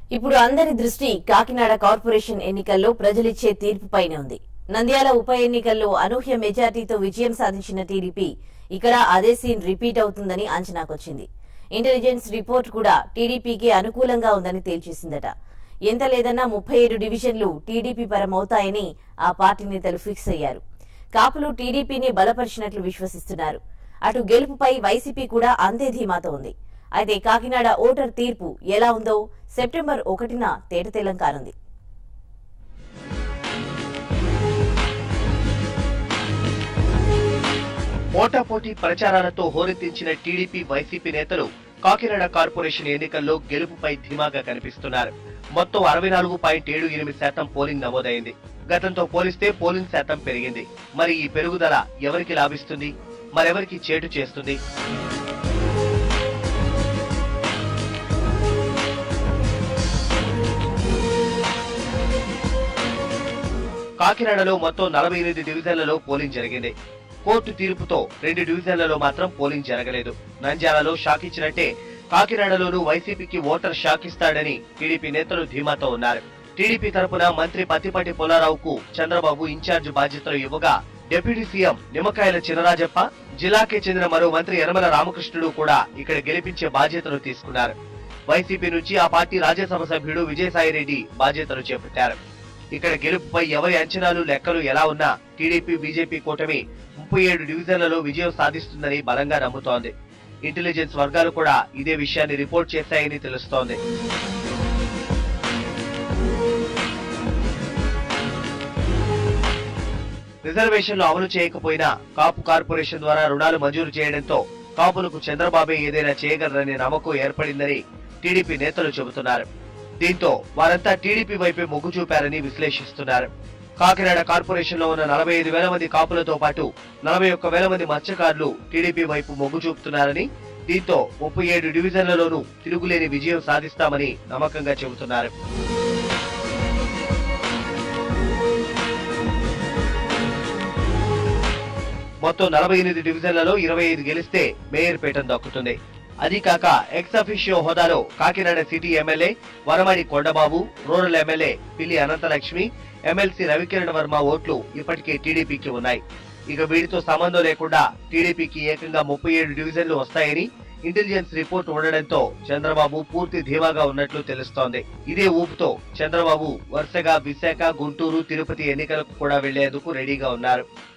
ఇప్పుడు అందరి దృష్టి కాకినాడ కార్పొరేషన్ ఎన్నికల్లో ప్రజలిచ్చే తీర్పుపైనే ఉంది నంద్యాల ఉప ఎన్నికల్లో అనూహ్య మెజార్టీతో విజయం సాధించిన టీడీపీ ఇక్కడ అదే సీన్ రిపీట్ అవుతుందని అంచనాకొచ్చింది ఇంటెలిజెన్స్ రిపోర్ట్ కూడా టీడీపీకి అనుకూలంగా ఉందని తేల్చేసిందట ఎంత లేదన్నా ముప్పై ఏడు డివిజన్లు టీడీపీ పరమవుతాయని ఆ పార్టీ నేతలు ఫిక్స్ అయ్యారు కాపులు టీడీపీని బలపరిచినట్లు విశ్వసిస్తున్నారు అటు గెలుపుపై వైసీపీ కూడా అంతే ధీమాతో ఉంది అయితే కాకినాడ ఓటర్ తీర్పు ఎలా ఉందో సెప్టెంబర్ ఒకటిన తేటతెల్లం కానుంది పోటాపోటీ ప్రచారాలతో హోరెత్తించిన టీడీపీ వైసీపీ నేతలు కాకినాడ కార్పొరేషన్ ఎన్నికల్లో గెలుపుపై ధీమాగా కనిపిస్తున్నారు మొత్తం అరవై నాలుగు పాయింట్ ఏడు ఎనిమిది శాతం పోలింగ్ నమోదైంది గతంతో పోలిస్తే పోలింగ్ శాతం పెరిగింది మరి ఈ పెరుగుదల ఎవరికి లాభిస్తుంది మరెవరికి చేటు చేస్తుంది కాకినాడలో మొత్తం నలభై ఎనిమిది డివిజన్లలో పోలింగ్ జరిగింది కోర్టు తీర్పుతో రెండు డివిజన్లలో మాత్రం పోలింగ్ జరగలేదు నంద్యాలలో షాక్ ఇచ్చినట్టే కాకినాడలోనూ వైసీపీకి ఓటర్ షాక్ ఇస్తాడని టీడీపీ నేతలు ధీమాతో ఉన్నారు టీడీపీ తరపున మంత్రి పత్తిపాటి పుల్లారావుకు చంద్రబాబు ఇన్ఛార్జ్ బాధ్యతలు ఇవ్వగా డిప్యూటీ సీఎం నిమ్మకాయల చినరాజప్ప జిల్లాకే చెందిన మరో మంత్రి యనమల రామకృష్ణుడు కూడా ఇక్కడ గెలిపించే బాధ్యతలు తీసుకున్నారు వైసీపీ నుంచి ఆ పార్టీ రాజ్యసభ సభ్యుడు విజయసాయిరెడ్డి బాధ్యతలు చేపట్టారు ఇక్కడ గెలుపుపై ఎవరి అంచనాలు లెక్కలు ఎలా ఉన్నా టీడీపీ బీజేపీ కూటమి ముప్పై ఏడు డివిజన్లలో విజయం సాధిస్తుందని బలంగా నమ్ముతోంది ఇంటెలిజెన్స్ వర్గాలు కూడా ఇదే విషయాన్ని రిపోర్ట్ చేశాయని తెలుస్తోంది రిజర్వేషన్లు అమలు చేయకపోయినా కాపు కార్పొరేషన్ ద్వారా రుణాలు మంజూరు చేయడంతో కాపులకు చంద్రబాబే ఏదైనా చేయగలరనే నమ్మకం ఏర్పడిందని టీడీపీ నేతలు చెబుతున్నారు దీంతో వారంతా టీడీపీ వైపే మొగ్గు చూపారని విశ్లేషిస్తున్నారు కాకినాడ కార్పొరేషన్ లో ఉన్న నలభై ఐదు వేల మంది కాపులతో పాటు నలభై ఒక్క వేల మంది మత్స్యకారులు టీడీపీ వైపు మొగ్గు చూపుతున్నారని దీంతో ముప్పై ఏడు డివిజన్లలోనూ తిరుగులేని విజయం సాధిస్తామని నమ్మకంగా చెబుతున్నారు మొత్తం నలభై ఎనిమిది డివిజన్లలో ఇరవై ఐదు గెలిస్తే మేయర్ పీఠం దక్కుతుంది అది కాక ఎక్స్ అఫిషియో హోదాలో Kakinada city MLA Vanamadi Kondababu rural MLA Pilli Ananthalakshmi MLC Ravikiran Varma ఓట్లు ఇప్పటికే టీడీపీకి ఉన్నాయి ఇక వీటితో సంబంధం లేకుండా టీడీపీకి ఏకంగా ముప్పై ఏడు డివిజన్లు వస్తాయని ఇంటెలిజెన్స్ రిపోర్ట్ ఉండడంతో చంద్రబాబు పూర్తి ధీమాగా ఉన్నట్లు తెలుస్తోంది ఇదే ఊపుతో చంద్రబాబు వరుసగా విశాఖ గుంటూరు తిరుపతి ఎన్నికలకు కూడా వెళ్లేందుకు రెడీగా ఉన్నారు